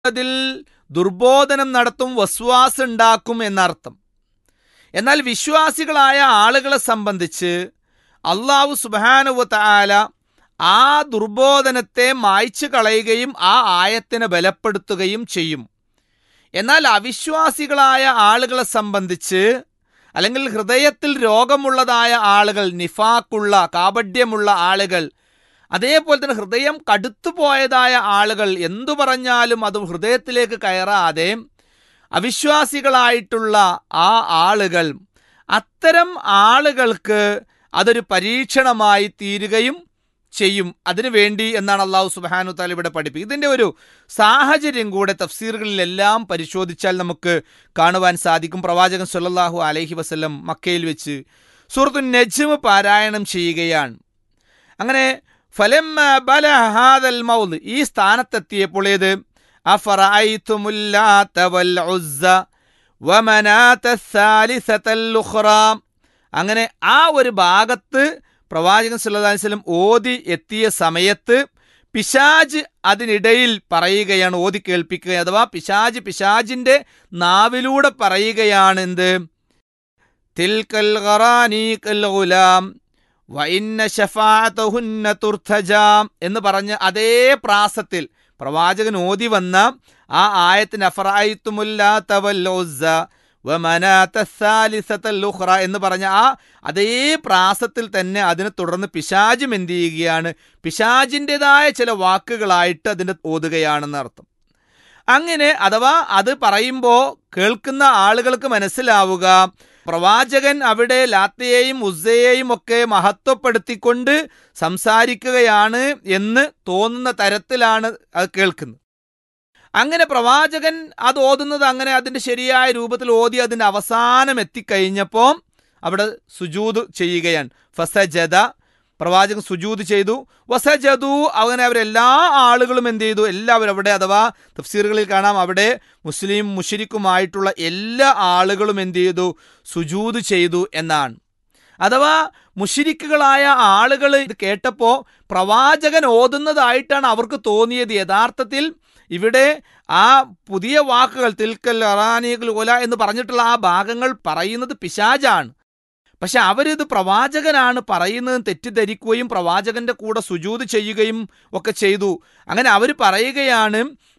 അതിൽ ദുർബോധനം നടത്തും വസ്വാസ് ഉണ്ടാക്കും എന്നർത്ഥം എന്നാൽ വിശ്വാസികളായ ആളുകളെ സംബന്ധിച്ച് അള്ളാഹു സുബാനുവ താല ആ ദുർബോധനത്തെ മായ്ച്ചു കളയുകയും ആ ആയത്തിനെ ബലപ്പെടുത്തുകയും ചെയ്യും എന്നാൽ അവിശ്വാസികളായ ആളുകളെ സംബന്ധിച്ച് അല്ലെങ്കിൽ ഹൃദയത്തിൽ രോഗമുള്ളതായ ആളുകൾ നിഫാക്കുള്ള കാപഡ്യമുള്ള ആളുകൾ അതേപോലെ തന്നെ ഹൃദയം കടുത്തുപോയതായ ആളുകൾ എന്തു പറഞ്ഞാലും അത് ഹൃദയത്തിലേക്ക് കയറാതെ അവിശ്വാസികളായിട്ടുള്ള ആ ആളുകൾ അത്തരം ആളുകൾക്ക് അതൊരു പരീക്ഷണമായി തീരുകയും ചെയ്യും അതിനു വേണ്ടി എന്നാണ് അള്ളാഹു സുബാനു താല ഇവിടെ പഠിപ്പിക്കുക ഇതിൻ്റെ ഒരു സാഹചര്യം കൂടെ തഫ്സീറുകളിലെല്ലാം പരിശോധിച്ചാൽ നമുക്ക് കാണുവാൻ സാധിക്കും പ്രവാചകൻ സല്ലല്ലാഹു അലൈഹി വസല്ലം മക്കയിൽ വെച്ച് സൂറത്തു നജ്മ് പാരായണം ചെയ്യുകയാണ് അങ്ങനെ ഫലം ബലഹാദൽ മൗദ് ഈ സ്ഥാനത്തെത്തിയപ്പോൾ ഏത് അഫറഅയ്തുമുല്ലാത്ത വൽ ഉസ്സ വമനാത്ത സാലിസത്തൽ ഉഖ്റ അങ്ങനെ ആ ഒരു ഭാഗത്ത് പ്രവാചകൻ സല്ലല്ലാഹു അലൈഹി വസല്ലം ഓതി എത്തിയ സമയത്ത് പിശാജ് അതിനിടയിൽ പറയുകയാണ് ഓതി കേൾപ്പിക്കുക അഥവാ പിശാജ് പിശാജിന്റെ നാവിലൂടെ പറയുകയാണ് എന്ത് തിൽക്കൽ ഖറാനീകൽ ഗുലാം വഇന്ന ഷഫാഅതഹുന്ന തുർത്തജാം എന്ന് പറഞ്ഞ് അതേ പ്രാസത്തിൽ പ്രവാചകൻ ഓതി വന്ന ആ ആയത്തിന് അഫറായിത്തുമുല്ലാത്ത വല്ലോസ വമനാത്തുഖ്റ എന്ന് പറഞ്ഞ ആ അതേ പ്രാസത്തിൽ തന്നെ അതിനെ തുടർന്ന് പിശാജും എന്ത് ചെയ്യുകയാണ് പിശാജിൻ്റെതായ ചില വാക്കുകളായിട്ട് അതിൻ്റെ ഓതുകയാണെന്ന് അർത്ഥം അങ്ങനെ അഥവാ അത് പറയുമ്പോൾ കേൾക്കുന്ന ആളുകൾക്ക് മനസ്സിലാവുക പ്രവാചകൻ അവിടെ ലാത്തയെയും ഉസ്സയെയും ഒക്കെ മഹത്വപ്പെടുത്തിക്കൊണ്ട് സംസാരിക്കുകയാണ് എന്ന് തോന്നുന്ന തരത്തിലാണ് അത് കേൾക്കുന്നത് അങ്ങനെ പ്രവാചകൻ അത് ഓതുന്നത് അങ്ങനെ അതിൻ്റെ ശരിയായ രൂപത്തിൽ ഓതി അതിൻ്റെ അവസാനം എത്തിക്കഴിഞ്ഞപ്പോൾ അവിടെ സുജൂത് ചെയ്യുകയാണ് ഫസജദ പ്രവാചകൻ സുജൂത് ചെയ്തു വസജദു അങ്ങനെ അവരെല്ലാ ആളുകളും എന്ത് ചെയ്തു എല്ലാവരും അവിടെ അഥവാ തഫ്സീറുകളിൽ കാണാം അവിടെ മുസ്ലിം മുഷരിക്കുമായിട്ടുള്ള എല്ലാ ആളുകളും എന്ത് ചെയ്തു സുജൂത് ചെയ്തു എന്നാണ് അഥവാ മുഷിരിക്കുകളായ ആളുകൾ ഇത് കേട്ടപ്പോൾ പ്രവാചകൻ ഓതുന്നതായിട്ടാണ് അവർക്ക് തോന്നിയത് യഥാർത്ഥത്തിൽ ഇവിടെ ആ പുതിയ വാക്കുകൾ തിൽക്കൽ അറാനികൾ ഒല എന്ന് പറഞ്ഞിട്ടുള്ള ആ ഭാഗങ്ങൾ പറയുന്നത് പിശാജാണ് പക്ഷെ അവരിത് പ്രവാചകനാണ് പറയുന്നത് തെറ്റിദ്ധരിക്കുകയും പ്രവാചകന്റെ കൂടെ സുജൂത് ചെയ്യുകയും ഒക്കെ ചെയ്തു അങ്ങനെ അവർ പറയുകയാണ്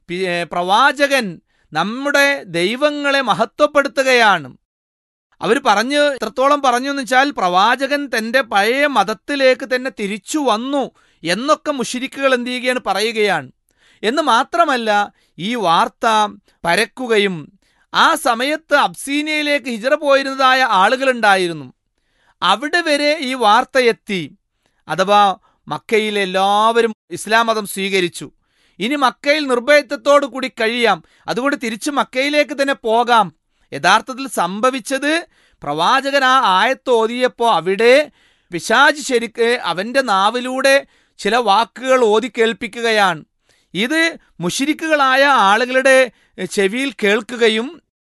പ്രവാചകൻ നമ്മുടെ ദൈവങ്ങളെ മഹത്വപ്പെടുത്തുകയാണ് അവർ പറഞ്ഞു എത്രത്തോളം പറഞ്ഞു എന്ന് വെച്ചാൽ പ്രവാചകൻ തന്റെ പഴയ മതത്തിലേക്ക് തന്നെ തിരിച്ചു വന്നു എന്നൊക്കെ മുഷിരിക്കുകൾ എന്ത് ചെയ്യുകയാണ് പറയുകയാണ് എന്ന് മാത്രമല്ല ഈ വാർത്ത പരക്കുകയും ആ സമയത്ത് അബ്സീനിയയിലേക്ക് ഹിജറ പോയിരുന്നതായ ആളുകളുണ്ടായിരുന്നു അവിടെ വരെ ഈ വാർത്ത എത്തി അഥവാ മക്കയിൽ എല്ലാവരും ഇസ്ലാം മതം സ്വീകരിച്ചു ഇനി മക്കയിൽ നിർഭയത്വത്തോടു കൂടി കഴിയാം അതുകൊണ്ട് തിരിച്ചു മക്കയിലേക്ക് തന്നെ പോകാം യഥാർത്ഥത്തിൽ സംഭവിച്ചത് പ്രവാചകൻ ആ ആയത്ത് ഓതിയപ്പോൾ അവിടെ പിശാജ് ശരിക്ക് അവന്റെ നാവിലൂടെ ചില വാക്കുകൾ ഓതി കേൾപ്പിക്കുകയാണ് ഇത് മുഷിരിക്കുകളായ ആളുകളുടെ ചെവിയിൽ കേൾക്കുകയും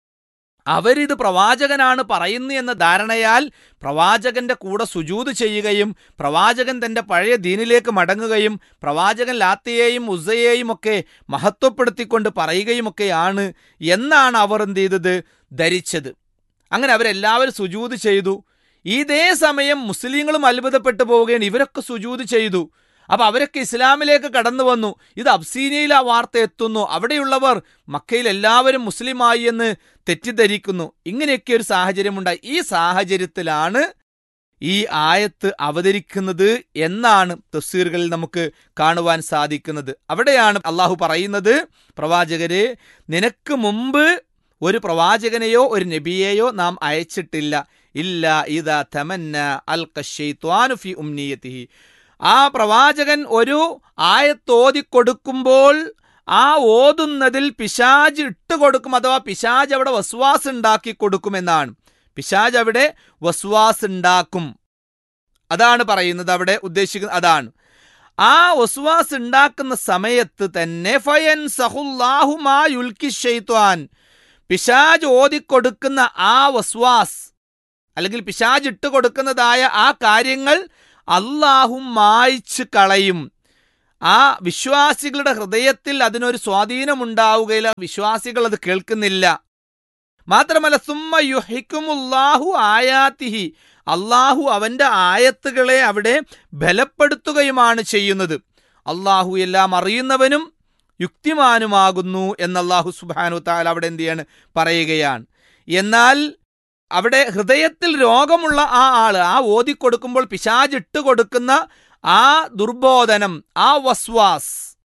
അവരിത് പ്രവാചകനാണ് പറയുന്നു എന്ന ധാരണയാൽ പ്രവാചകന്റെ കൂടെ സുജൂത് ചെയ്യുകയും പ്രവാചകൻ തന്റെ പഴയ ദീനിലേക്ക് മടങ്ങുകയും പ്രവാചകൻ ലാത്തയെയും ഉസയെയും ഒക്കെ മഹത്വപ്പെടുത്തിക്കൊണ്ട് പറയുകയുമൊക്കെയാണ് എന്നാണ് അവർ എന്ത് ചെയ്തത് ധരിച്ചത് അങ്ങനെ അവരെല്ലാവരും സുജൂത് ചെയ്തു ഇതേ സമയം മുസ്ലിങ്ങളും അത്ഭുതപ്പെട്ടു പോവുകയാണ് ഇവരൊക്കെ സുജൂത് ചെയ്തു അപ്പൊ അവരൊക്കെ ഇസ്ലാമിലേക്ക് കടന്നു വന്നു ഇത് അബ്സീനിയയിൽ ആ വാർത്ത എത്തുന്നു അവിടെയുള്ളവർ മക്കയിൽ എല്ലാവരും മുസ്ലിമായി എന്ന് തെറ്റിദ്ധരിക്കുന്നു ഇങ്ങനെയൊക്കെ ഒരു സാഹചര്യമുണ്ടായി ഈ സാഹചര്യത്തിലാണ് ഈ ആയത്ത് അവതരിക്കുന്നത് എന്നാണ് തഫ്സീറുകളിൽ നമുക്ക് കാണുവാൻ സാധിക്കുന്നത് അവിടെയാണ് അള്ളാഹു പറയുന്നത് പ്രവാചകരെ നിനക്ക് മുമ്പ് ഒരു പ്രവാചകനെയോ ഒരു നബിയെയോ നാം അയച്ചിട്ടില്ല ഇല്ല ഇതാ തമന്ന അൽ ഫി ഉംനിയത്തിഹി ആ പ്രവാചകൻ ഒരു ആയത്തോതി കൊടുക്കുമ്പോൾ ആ ഓതുന്നതിൽ പിശാജ് ഇട്ട് കൊടുക്കും അഥവാ പിശാജ് അവിടെ വസ്വാസ് ഉണ്ടാക്കി കൊടുക്കുമെന്നാണ് പിശാജ് അവിടെ വസ്വാസ് ഉണ്ടാക്കും അതാണ് പറയുന്നത് അവിടെ ഉദ്ദേശിക്കുന്നത് അതാണ് ആ വസ്വാസ് ഉണ്ടാക്കുന്ന സമയത്ത് തന്നെ ഫയൻ സഹുല്ലാഹുമാ യുൽക്കി ഷെയ്ത്വാൻ പിശാജ് ഓതിക്കൊടുക്കുന്ന ആ വസ്വാസ് അല്ലെങ്കിൽ പിശാജ് ഇട്ട് കൊടുക്കുന്നതായ ആ കാര്യങ്ങൾ അള്ളാഹു മായ്ച്ചു കളയും ആ വിശ്വാസികളുടെ ഹൃദയത്തിൽ അതിനൊരു സ്വാധീനമുണ്ടാവുകയില്ല വിശ്വാസികൾ അത് കേൾക്കുന്നില്ല മാത്രമല്ല സുമ്മ യുഹിക്കുമുല്ലാഹു ആയാത്തിഹി അള്ളാഹു അവന്റെ ആയത്തുകളെ അവിടെ ബലപ്പെടുത്തുകയുമാണ് ചെയ്യുന്നത് അള്ളാഹു എല്ലാം അറിയുന്നവനും യുക്തിമാനുമാകുന്നു എന്ന് അള്ളാഹു സുബാനു താൽ അവിടെ എന്ത് ചെയ്യാണ് പറയുകയാണ് എന്നാൽ അവിടെ ഹൃദയത്തിൽ രോഗമുള്ള ആ ആള് ആ ഓതിക്കൊടുക്കുമ്പോൾ പിശാചിട്ട് കൊടുക്കുന്ന ആ ദുർബോധനം ആ വസ്വാസ്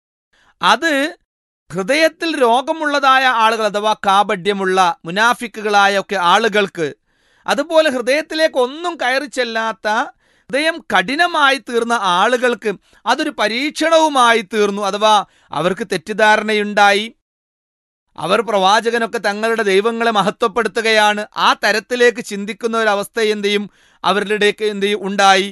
അത് ഹൃദയത്തിൽ രോഗമുള്ളതായ ആളുകൾ അഥവാ കാപഡ്യമുള്ള മുനാഫിക്കുകളായ ഒക്കെ ആളുകൾക്ക് അതുപോലെ ഹൃദയത്തിലേക്ക് ഒന്നും കയറി ചെല്ലാത്ത ഹൃദയം കഠിനമായി തീർന്ന ആളുകൾക്ക് അതൊരു പരീക്ഷണവുമായി തീർന്നു അഥവാ അവർക്ക് തെറ്റിദ്ധാരണയുണ്ടായി അവർ പ്രവാചകനൊക്കെ തങ്ങളുടെ ദൈവങ്ങളെ മഹത്വപ്പെടുത്തുകയാണ് ആ തരത്തിലേക്ക് ചിന്തിക്കുന്ന ഒരു അവസ്ഥ എന്തെയും അവരുടെയൊക്കെ എന്ത് ചെയ്യും ഉണ്ടായി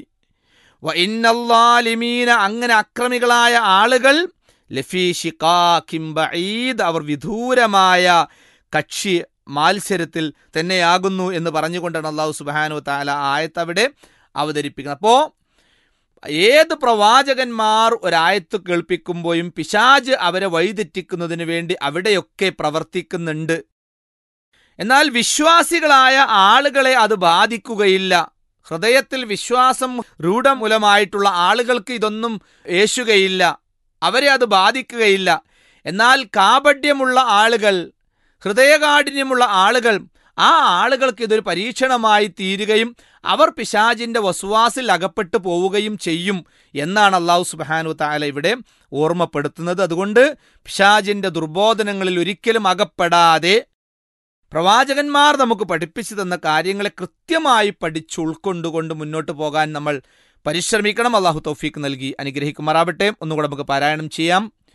വഇന്നല്ലാലിമീന അങ്ങനെ അക്രമികളായ ആളുകൾ ലഫീ ഷിഖാഖിൻ ബഈദ് അവർ വിദൂരമായ കക്ഷി മാത്സര്യത്തിൽ തന്നെയാകുന്നു എന്ന് പറഞ്ഞുകൊണ്ടാണ് അള്ളാഹു സുബാനു താല ആയത്ത് അവിടെ അവതരിപ്പിക്കുന്നത് അപ്പോൾ ഏത് പ്രവാചകന്മാർ ഒരായത്ത് കേൾപ്പിക്കുമ്പോഴും പിശാജ് അവരെ വഴിതെറ്റിക്കുന്നതിന് വേണ്ടി അവിടെയൊക്കെ പ്രവർത്തിക്കുന്നുണ്ട് എന്നാൽ വിശ്വാസികളായ ആളുകളെ അത് ബാധിക്കുകയില്ല ഹൃദയത്തിൽ വിശ്വാസം രൂഢമൂലമായിട്ടുള്ള ആളുകൾക്ക് ഇതൊന്നും ഏശുകയില്ല അവരെ അത് ബാധിക്കുകയില്ല എന്നാൽ കാപഡ്യമുള്ള ആളുകൾ ഹൃദയകാഠിന്യമുള്ള ആളുകൾ ആ ആളുകൾക്ക് ഇതൊരു പരീക്ഷണമായി തീരുകയും അവർ പിശാജിന്റെ വസുവാസിൽ അകപ്പെട്ടു പോവുകയും ചെയ്യും എന്നാണ് അള്ളാഹു സുബാനു താല ഇവിടെ ഓർമ്മപ്പെടുത്തുന്നത് അതുകൊണ്ട് പിശാജിന്റെ ദുർബോധനങ്ങളിൽ ഒരിക്കലും അകപ്പെടാതെ പ്രവാചകന്മാർ നമുക്ക് പഠിപ്പിച്ചു തന്ന കാര്യങ്ങളെ കൃത്യമായി പഠിച്ച് ഉൾക്കൊണ്ടുകൊണ്ട് മുന്നോട്ട് പോകാൻ നമ്മൾ പരിശ്രമിക്കണം അള്ളാഹു തൗഫീക്ക് നൽകി അനുഗ്രഹിക്കുമാറാവട്ടെ ഒന്നുകൂടെ നമുക്ക് പാരായണം ചെയ്യാം